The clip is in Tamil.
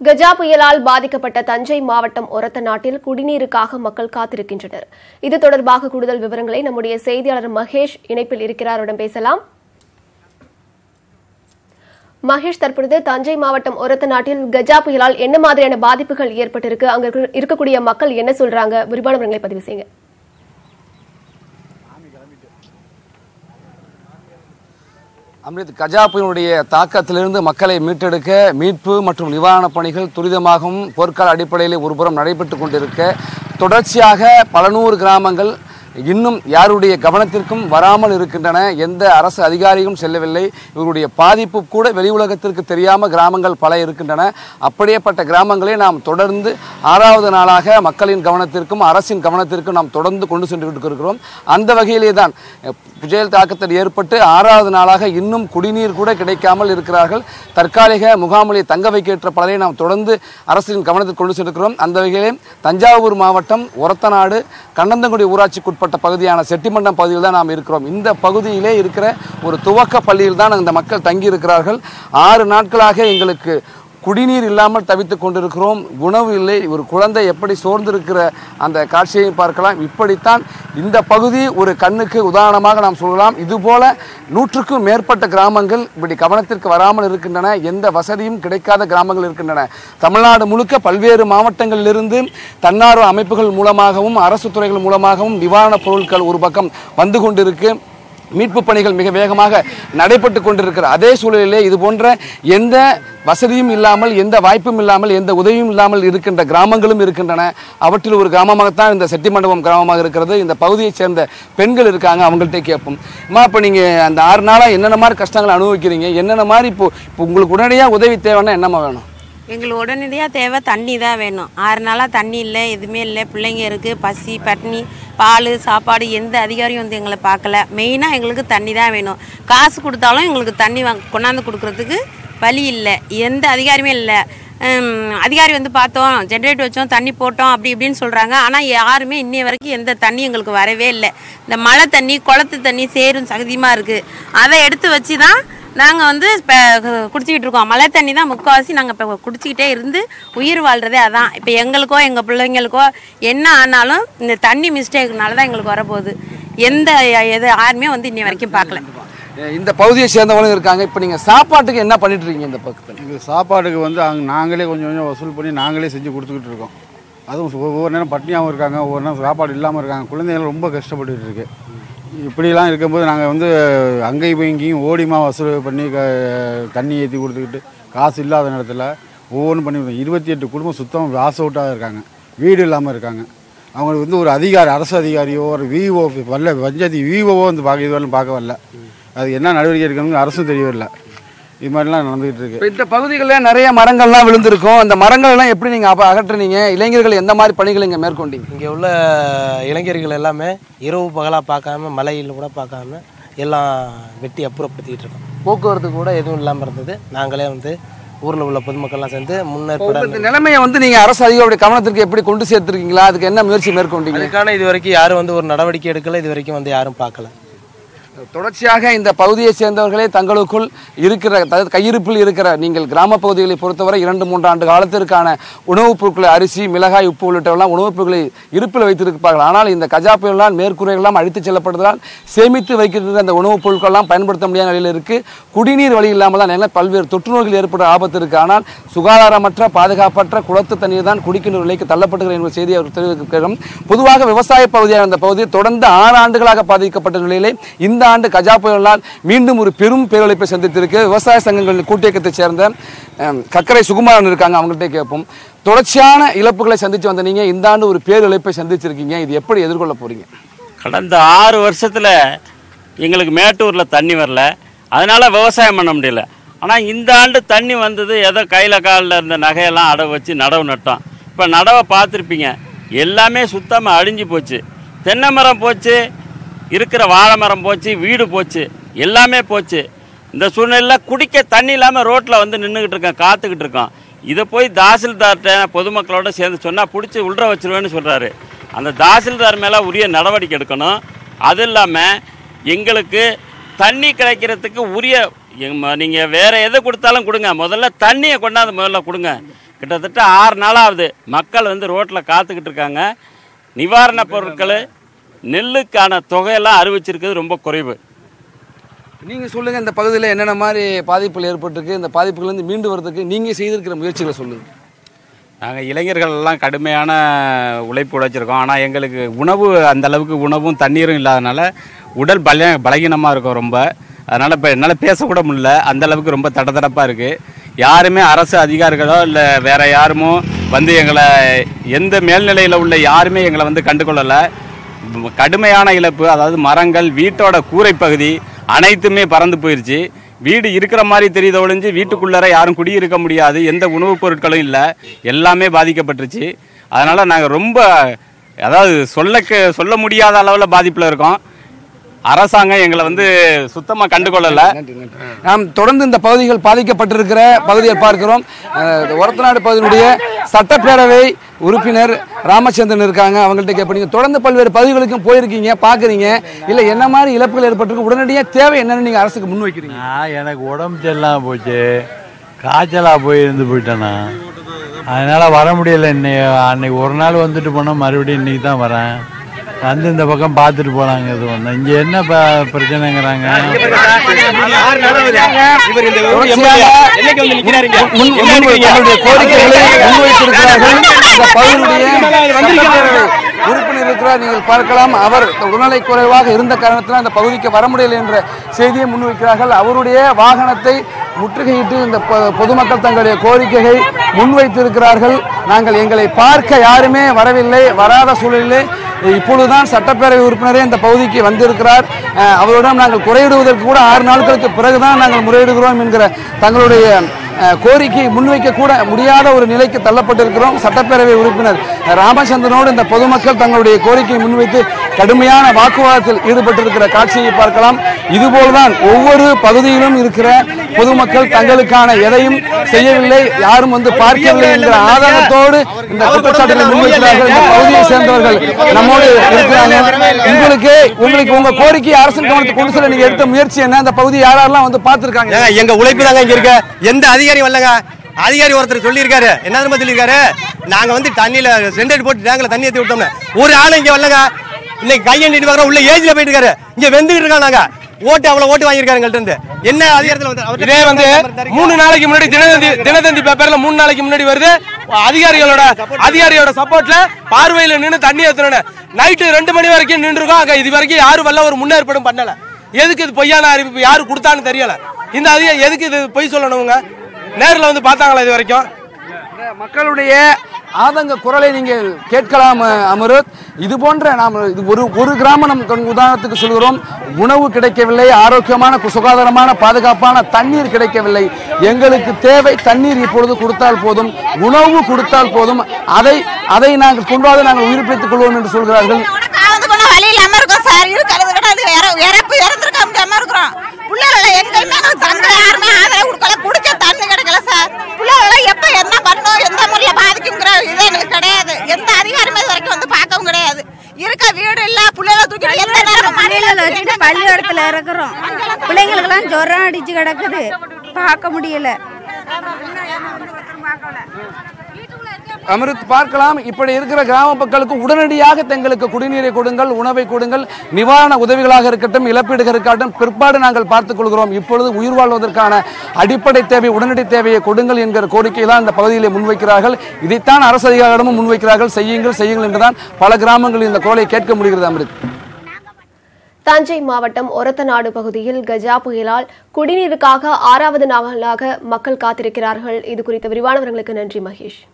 கஜா புயலால் பாதிக்கப்பட்ட தஞ்சை மாவட்டம் ஒரத்த நாட்டில் குடிநீருக்காக மக்கள் காத்திருக்கின்றனர் இது தொடர்பாக கூடுதல் விவரங்களை நம்முடைய செய்தியாளர் மகேஷ் இணைப்பில் இருக்கிறார் அவரிடம் பேசலாம் மகேஷ் தற்பொழுது தஞ்சை மாவட்டம் ஒரத்த நாட்டில் கஜா புயலால் என்ன மாதிரியான பாதிப்புகள் ஏற்பட்டிருக்கு அங்க இருக்க- இருக்கக்கூடிய மக்கள் என்ன சொல்றாங்க விரிவான விவரங்களை பதிவு செய்யுங்க அம்ரித் கஜா புயலுடைய தாக்கத்திலிருந்து மக்களை மீட்டெடுக்க மீட்பு மற்றும் நிவாரணப் பணிகள் துரிதமாகவும் போர்க்கால அடிப்படையில் ஒருபுறம் நடைபெற்று கொண்டிருக்க தொடர்ச்சியாக பல நூறு கிராமங்கள் இன்னும் யாருடைய கவனத்திற்கும் வராமல் இருக்கின்றன எந்த அரசு அதிகாரியும் செல்லவில்லை இவருடைய பாதிப்பு கூட வெளி உலகத்திற்கு தெரியாமல் கிராமங்கள் பல இருக்கின்றன அப்படியேப்பட்ட கிராமங்களை நாம் தொடர்ந்து ஆறாவது நாளாக மக்களின் கவனத்திற்கும் அரசின் கவனத்திற்கும் நாம் தொடர்ந்து கொண்டு சென்று இருக்கிறோம் அந்த வகையிலே தான் அஹ், புயல் தாக்கத்தில் ஏற்பட்டு ஆறாவது நாளாக இன்னும் குடிநீர் கூட கிடைக்காமல் இருக்கிறார்கள் தற்காலிக முகாமிலே தங்க வைக்கேற்ற பலரை நாம் தொடர்ந்து அரசின் கவனத்தில் கொண்டு சென்றிருக்கிறோம் அந்த வகையிலே தஞ்சாவூர் மாவட்டம் ஒரத்தநாடு கண்ணந்தங்குடி ஊராட்சிக்குட்பட்ட பகுதியான செட்டிமண்டம் பகுதியில் தான் நாம் இருக்கிறோம் இந்த பகுதியிலே இருக்கிற ஒரு துவக்க பள்ளியில் தான் இந்த மக்கள் தங்கி இருக்கிறார்கள் ஆறு நாட்களாக எங்களுக்கு குடிநீர் இல்லாமல் தவித்துக் கொண்டிருக்கிறோம் உணவு இல்லை ஒரு குழந்தை எப்படி சோர்ந்திருக்கிற அந்த காட்சியை பார்க்கலாம் இப்படித்தான் இந்த பகுதி ஒரு கண்ணுக்கு உதாரணமாக நாம் சொல்லலாம் இதுபோல நூற்றுக்கும் மேற்பட்ட கிராமங்கள் இப்படி கவனத்திற்கு வராமல் இருக்கின்றன எந்த வசதியும் கிடைக்காத கிராமங்கள் இருக்கின்றன தமிழ்நாடு முழுக்க பல்வேறு மாவட்டங்களிலிருந்து தன்னார்வ அமைப்புகள் மூலமாகவும் அரசு துறைகள் மூலமாகவும் நிவாரணப் பொருட்கள் ஒரு பக்கம் வந்து கொண்டிருக்கு மீட்பு பணிகள் மிக வேகமாக நடைபெற்று கொண்டிருக்கிற அதே சூழலிலே இது போன்ற எந்த வசதியும் இல்லாமல் எந்த வாய்ப்பும் இல்லாமல் எந்த உதவியும் இல்லாமல் இருக்கின்ற கிராமங்களும் இருக்கின்றன அவற்றில் ஒரு கிராமமாகத்தான் இந்த செட்டிமண்டபம் கிராமமாக இருக்கிறது இந்த பகுதியைச் சேர்ந்த பெண்கள் இருக்காங்க அவங்கள்ட்ட கேட்போம் அம்மா இப்போ நீங்கள் அந்த ஆறு நாளாக என்னென்ன மாதிரி கஷ்டங்களை அனுபவிக்கிறீங்க என்னென்ன மாதிரி இப்போ இப்போ உங்களுக்கு உடனடியாக உதவி தேவைன்னா என்னம்மா வேணும் எங்களுக்கு உடனடியாக தேவை தண்ணி தான் வேணும் ஆறு நாளாக தண்ணி இல்லை எதுவுமே இல்லை பிள்ளைங்க இருக்குது பசி பட்னி பால் சாப்பாடு எந்த அதிகாரியும் வந்து எங்களை பார்க்கல மெயினாக எங்களுக்கு தண்ணி தான் வேணும் காசு கொடுத்தாலும் எங்களுக்கு தண்ணி வாங்க கொண்டாந்து கொடுக்குறதுக்கு வழி இல்லை எந்த அதிகாரியுமே இல்லை ஹம், அதிகாரி வந்து பார்த்தோம் ஜென்ரேட்டர் வச்சோம் தண்ணி போட்டோம் அப்படி இப்படின்னு சொல்கிறாங்க ஆனால் யாருமே இன்னைய வரைக்கும் எந்த தண்ணி எங்களுக்கு வரவே இல்லை இந்த மழை தண்ணி குளத்து தண்ணி சேரும் சகதியமாக இருக்குது அதை எடுத்து வச்சு தான் நாங்கள் வந்து இப்போ குடிச்சிக்கிட்டு இருக்கோம் மழை தண்ணி தான் முக்கால்வாசி நாங்கள் இப்போ குடிச்சிக்கிட்டே இருந்து உயிர் வாழ்கிறதே அதான் இப்போ எங்களுக்கோ எங்கள் பிள்ளைங்களுக்கோ என்ன ஆனாலும் இந்த தண்ணி மிஸ்டேக்னால தான் எங்களுக்கு வரப்போகுது எந்த எது யாருமே வந்து இன்னி வரைக்கும் பார்க்கல இந்த பகுதியை சேர்ந்தவங்களும் இருக்காங்க இப்போ நீங்கள் சாப்பாட்டுக்கு என்ன பண்ணிட்டு இருக்கீங்க இந்த பக்கத்தில் எங்களுக்கு சாப்பாடுக்கு வந்து அங்கே நாங்களே கொஞ்சம் கொஞ்சம் வசூல் பண்ணி நாங்களே செஞ்சு கொடுத்துக்கிட்டு இருக்கோம் அதுவும் ஒவ்வொரு நேரம் பட்னியாகவும் இருக்காங்க ஒவ்வொரு நேரம் சாப்பாடு இல்லாமல் இருக்காங்க குழந்தைகள் ரொம்ப கஷ்டப்பட்டுட்டு இருக்கு இப்படிலாம் இருக்கும்போது நாங்கள் வந்து அங்கேயும் போய் இங்கேயும் ஓடிமா வசூல் பண்ணி க தண்ணி ஏற்றி கொடுத்துக்கிட்டு காசு இல்லாத நேரத்தில் ஒவ்வொன்றும் பண்ணி இருபத்தி எட்டு குடும்பம் சுத்தம் வாஸ் அவுட்டாக இருக்காங்க வீடு இல்லாமல் இருக்காங்க அவங்களுக்கு வந்து ஒரு அதிகாரி அரசு அதிகாரியோ ஒரு விஓ வரல பஞ்சாயத்து விஓவோ வந்து பார்க்க இது வரலும் பார்க்க வரல அது என்ன நடவடிக்கை எடுக்கணும்னு அரசும் தெரியவில்லை இது மாதிரிலாம் நடந்துகிட்டு இருக்கு இப்போ இந்த பகுதிகளில் நிறைய மரங்கள்லாம் விழுந்திருக்கும் அந்த மரங்கள் எல்லாம் எப்படி நீங்கள் அப்போ அகற்றுனீங்க இளைஞர்கள் எந்த மாதிரி பணிகளை இங்கே மேற்கொண்டீங்க இங்கே உள்ள இளைஞர்கள் எல்லாமே இரவு பகலாக பார்க்காம மழையில் கூட பார்க்காம எல்லாம் வெட்டி அப்புறப்படுத்திக்கிட்டு இருக்கோம் போக்குவரத்து கூட எதுவும் இல்லாமல் இருந்தது நாங்களே வந்து ஊரில் உள்ள பொதுமக்கள்லாம் சேர்ந்து இப்போ முன்னேற்பட இந்த நிலைமையை வந்து நீங்கள் அரசு அதிகாரியுடைய கவனத்திற்கு எப்படி கொண்டு சேர்த்துருக்கீங்களா அதுக்கு என்ன முயற்சி மேற்கொண்டீங்க அதுக்கான இது வரைக்கும் யாரும் வந்து ஒரு நடவடிக்கை எடுக்கல இது வரைக்கும் வந்து யாரும் பார்க்கல தொடர்ச்சியாக இந்த பகுதியைச் சேர்ந்தவர்களே தங்களுக்குள் இருக்கிற அதாவது கையிருப்பில் இருக்கிற நீங்கள் கிராம பகுதிகளை பொறுத்தவரை இரண்டு மூன்று ஆண்டு காலத்திற்கான உணவுப் பொருட்களை அரிசி மிளகாய் உப்பு உள்ளிட்டவெல்லாம் உணவுப் பொருட்களை இருப்பில் வைத்திருப்பார்கள் ஆனால் இந்த கஜா புயலால் மேற்கூரையெல்லாம் அழித்துச் செல்லப்படுவதால் சேமித்து வைக்கிற அந்த உணவுப் பொருட்களெல்லாம் பயன்படுத்த முடியாத நிலையில் இருக்கு குடிநீர் வழி இல்லாமல் தான் எல்லாம் பல்வேறு தொற்று நோய்கள் ஏற்பட ஆபத்து இருக்கு ஆனால் சுகாதாரமற்ற பாதுகாப்பற்ற குளத்து தண்ணீர் தான் குடிக்கின்ற நிலைக்கு தள்ளப்படுகிற என்ற செய்தியை அவர் தெரிவிக்கிறோம் பொதுவாக விவசாய பகுதியான இந்த பகுதி தொடர்ந்து ஆறு ஆண்டுகளாக பாதிக்கப்பட்ட நிலையிலே இந்த ஆண்டு கஜா புயலால் மீண்டும் ஒரு பெரும் பேரழிப்பை சந்தித்திருக்கு விவசாய சங்கங்களின் கூட்டியக்கத்தைச் சேர்ந்த அம், கக்கரை சுகுமாரன் இருக்காங்க அவங்கள்ட்ட கேட்போம் தொடர்ச்சியான இழப்புகளை சந்திச்சு வந்த நீங்க இந்த ஆண்டு ஒரு பேரிழப்பை சந்திச்சிருக்கீங்க இது எப்படி எதிர்கொள்ள போறீங்க கடந்த ஆறு வருஷத்தில் எங்களுக்கு மேட்டூரில் தண்ணி வரல அதனால் விவசாயம் பண்ண முடியல ஆனால் இந்த ஆண்டு தண்ணி வந்தது ஏதோ கையில் காலில் இருந்த நகையெல்லாம் அடவு வச்சு நடவு நட்டோம் இப்போ நடவை பார்த்துருப்பீங்க எல்லாமே சுத்தமாக அழிஞ்சு போச்சு தென்னை மரம் போச்சு இருக்கிற வாழை மரம் போச்சு வீடு போச்சு எல்லாமே போச்சு இந்த சூழ்நிலையில் குடிக்க தண்ணி இல்லாமல் ரோட்டில் வந்து நின்றுக்கிட்டு இருக்கேன் காத்துக்கிட்டு இருக்கோம் இதை போய் தாசில்தார்கிட்ட பொதுமக்களோட சேர்ந்து சொன்னால் பிடிச்சி உள்ள வச்சிருவேன்னு சொல்கிறாரு அந்த தாசில்தார் மேலே உரிய நடவடிக்கை எடுக்கணும் அது இல்லாமல் எங்களுக்கு தண்ணி கிடைக்கிறதுக்கு உரிய நீங்கள் வேறு எதை கொடுத்தாலும் கொடுங்க முதல்ல தண்ணியை கொண்டாந்து முதல்ல கொடுங்க கிட்டத்தட்ட ஆறு நாளாகுது மக்கள் வந்து ரோட்டில் காத்துக்கிட்டு இருக்காங்க நிவாரணப் பொருட்கள் நெல்லுக்கான தொகையெல்லாம் அறிவிச்சிருக்கிறது ரொம்ப குறைவு நீங்க சொல்லுங்க இந்த பகுதியில் என்னென்ன மாதிரி பாதிப்புகள் ஏற்பட்டிருக்கு இந்த பாதிப்புகள்லேருந்து மீண்டு வரதுக்கு நீங்க செய்திருக்கிற முயற்சிகளை சொல்லுங்க நாங்கள் இளைஞர்கள் எல்லாம் கடுமையான உழைப்பு உழைச்சிருக்கோம் ஆனால் எங்களுக்கு உணவு அந்த அளவுக்கு உணவும் தண்ணீரும் இல்லாதனால உடல் பல பலகீனமாக இருக்கும் ரொம்ப அதனால் இப்போ என்னால் பேசக்கூட முடியல அந்த அளவுக்கு ரொம்ப தடதடப்பாக இருக்குது யாருமே அரசு அதிகாரிகளோ இல்லை வேற யாருமோ வந்து எங்களை எந்த மேல்நிலையில் உள்ள யாருமே எங்களை வந்து கண்டுகொள்ளலை கடுமையான இழப்பு அதாவது மரங்கள் வீட்டோட கூரை பகுதி அனைத்துமே பறந்து போயிருச்சு வீடு இருக்கிற மாதிரி தெரியுத ஒழிஞ்சு வீட்டுக்குள்ளார யாரும் குடியிருக்க முடியாது எந்த உணவுப் பொருட்களும் இல்லை எல்லாமே பாதிக்கப்பட்டுருச்சு அதனால் நாங்கள் ரொம்ப அதாவது சொல்ல சொல்ல முடியாத அளவில் பாதிப்பில் இருக்கோம் அரசாங்கம் எங்களை வந்து சுத்தமாக கண்டுகொள்ளலை நாம் தொடர்ந்து இந்த பகுதிகள் பாதிக்கப்பட்டிருக்கிற பகுதியை பார்க்கிறோம் அஹ், ஒரத்தநாடு பகுதியினுடைய சட்டப்பேரவை உறுப்பினர் ராமச்சந்திரன் இருக்காங்க அவங்கள்ட்ட கேட்ப நீங்க தொடர்ந்து பல்வேறு பகுதிகளுக்கும் போயிருக்கீங்க பார்க்குறீங்க இல்லை என்ன மாதிரி இழப்புகள் ஏற்பட்டிருக்கு உடனடியாக தேவை என்னன்னு நீங்கள் அரசுக்கு முன்வைக்கிறீங்க நான் எனக்கு உடம்பு சரியில்லாம போச்சு காய்ச்சலாக போய் இருந்து போயிட்டேன் நான் அதனால் வர முடியல இன்னைக்கு அன்னைக்கு ஒரு நாள் வந்துட்டு போனால் மறுபடியும் இன்னைக்கு தான் வரேன் வந்து இந்த பக்கம் பார்த்துட்டு போனாங்க இது வந்தேன் இங்கே என்ன ப பிரச்சனைங்கிறாங்க முன்- முன் தங்களுடைய கோரிக்கைகளை முன்வைத்திருக்கிறார்கள் இந்த பகுதியினுடைய சட்டப்பேரவை உறுப்பினர் இருக்கிறார் நீங்கள் பார்க்கலாம் அவர் உடல்நலை குறைவாக இருந்த காரணத்தினால் அந்த பகுதிக்கு வர முடியல என்ற செய்தியை முன்வைக்கிறார்கள் அவருடைய வாகனத்தை முற்றுகையிட்டு இந்த பொ- பொதுமக்கள் தங்களுடைய கோரிக்கையை முன்வைத்திருக்கிறார்கள் நாங்கள் எங்களை பார்க்க யாருமே வரவில்லை வராத சூழலிலே இப்பொழுதுதான் சட்டப்பேரவை உறுப்பினரே இந்த பகுதிக்கு வந்திருக்கிறார் அஹ், அவரிடம் நாங்கள் குறையிடுவதற்கு கூட ஆறு நாட்களுக்கு பிறகுதான் நாங்கள் முறையிடுகிறோம் என்கிற தங்களுடைய அஹ், கோரிக்கையை முன்வைக்க கூட முடியாத ஒரு நிலைக்கு தள்ளப்பட்டிருக்கிறோம் சட்டப்பேரவை உறுப்பினர் ராமச்சந்திரனோடு இந்த பொதுமக்கள் தங்களுடைய கோரிக்கையை முன்வைத்து கடுமையான வாக்குவாதத்தில் ஈடுபட்டிருக்கிற காட்சியை பார்க்கலாம் இதுபோல்தான் ஒவ்வொரு பகுதியிலும் இருக்கிற பொதுமக்கள் தங்களுக்கான எதையும் செய்யவில்லை யாரும் வந்து பார்க்கவில்லை என்கிற ஆதாரத்தோடு இந்த குற்றச்சாட்டுகளை முன்வைக்கிறார்கள் இந்த பகுதியை சேர்ந்தவர்கள் நம்மோடு இருக்கிறாங்க உங்களுக்கு உங்களுக்கு உங்க கோரிக்கை அரசின் கவனத்துக்கு கொண்டு செல்ல நீங்க எடுத்த முயற்சி என்ன இந்த பகுதி யாரெல்லாம் வந்து பார்த்திருக்காங்க ஏங்க எங்க உழைப்பு தாங்க இங்க இருக்க எந்த அதிகாரி வரலங்க அதிகாரி ஒருத்தர் சொல்லியிருக்காரு என்ன தெரியுமா சொல்லியிருக்காரு நாங்க வந்து தண்ணியில சென்டர் போட்டு டேங்க்ல தண்ணி ஏத்தி விட்டோம்னு ஒரு ஆளு இங்க வரலங்க இன்னைக்கு கையண்டிட்டு பார்க்குறோம் உள்ள ஏஜ்ல போயிட்டு இருக்காரு இங்க வெந்துகிட்டு இருக்காங்க நாங்க ஓட்டு அவ்வளவு ஓட்டு வாங்கியிருக்காரு எங்கள்ட்ட இருந்து என்ன அதிகாரத்துல வந்து அவர்ட்ட இதே வந்து மூணு நாளைக்கு முன்னாடி தினதந்தி தினதந்தி பேப்பர்ல மூணு நாளைக்கு முன்னாடி வருது அதிகாரிகளோட அதிகாரியோட சப்போர்ட்ல பார்வையில நின்று தண்ணி ஏத்தணும் நைட்டு ரெண்டு மணி வரைக்கும் நின்றுருக்கோம் அங்க இது வரைக்கும் யாரும் வரல ஒரு முன்னேற்பாடும் பண்ணல எதுக்கு இது பொய்யான அறிவிப்பு யாரு கொடுத்தான்னு தெரியல இந்த அதிகாரி எதுக்கு இது பொய் சொல்லணுங்க நேர்ல வந்து பார்த்தாங்களா இது வரைக்கும் மக்களுடைய ஆதங்க குரலை நீங்கள் கேட்கலாம் அஹ், அமருத் இது போன்ற நாம் இது ஒரு ஒரு கிராமம் நம் கண் உதாரணத்துக்கு சொல்கிறோம் உணவு கிடைக்கவில்லை ஆரோக்கியமான கு- சுகாதாரமான பாதுகாப்பான தண்ணீர் கிடைக்கவில்லை எங்களுக்கு தேவை தண்ணீர் இப்பொழுது கொடுத்தால் போதும் உணவு கொடுத்தால் போதும் அதை அதை நாங்கள் கொண்டாது நாங்கள் உயிர் பிழைத்துக் கொள்வோம் என்று சொல்கிறார்கள் காலத்து போனா வழி இல்லாம இருக்கோம் சார் இருக்கிறத விட அது இற- இறப்பு இறந்துருக்க முடியாம இருக்கிறோம் பிள்ளைகளை எங்கேயுமே எங்களுக்கு தங்க யாருமே ஆதரவு கொடுக்கல குடிக்க தண்ணி கிடைக்கல சார் பிள்ளைகளை எப்ப என்ன பண்ணும் எந்த முறையில பாதிக்குங்கிற இது எங்களுக்கு கிடையாது எந்த அதிகாரமே இது வரைக்கும் வந்து பார்க்கவும் கிடையாது இருக்க வீடு இல்ல பிள்ளைகளை தூக்கி எந்த நேரம் மடியில வச்சுட்டு பள்ளிக்கூடத்துல இருக்கிறோம் பிள்ளைங்களுக்கெல்லாம் ஜுரம் அடிச்சு கிடக்குது பார்க்க முடியல அமிர்த் பார்க்கலாம் இப்படி இருக்கிற கிராம மக்களுக்கு உடனடியாக தங்களுக்கு குடிநீரை கொடுங்கள் உணவை கொடுங்கள் நிவாரண உதவிகளாக இருக்கட்டும் இழப்பீடுகள் இருக்கட்டும் பிற்பாடு நாங்கள் பார்த்துக் கொள்கிறோம் இப்பொழுது உயிர் வாழ்வதற்கான அடிப்படை தேவை உடனடி தேவையை கொடுங்கள் என்கிற கோரிக்கை தான் இந்த பகுதியிலே முன்வைக்கிறார்கள் இதைத்தான் அரசு அதிகாரிடமும் முன்வைக்கிறார்கள் செய்யுங்கள் செய்யுங்கள் என்றுதான் பல கிராமங்களில் இந்த குரலை கேட்க முடிகிறது அமிர்த் தஞ்சை மாவட்டம் ஒரத்தநாடு பகுதியில் கஜா புயலால் குடிநீருக்காக ஆறாவது நாளாக மக்கள் காத்திருக்கிறார்கள் இது குறித்த விரிவான விவரங்களுக்கு நன்றி மகேஷ்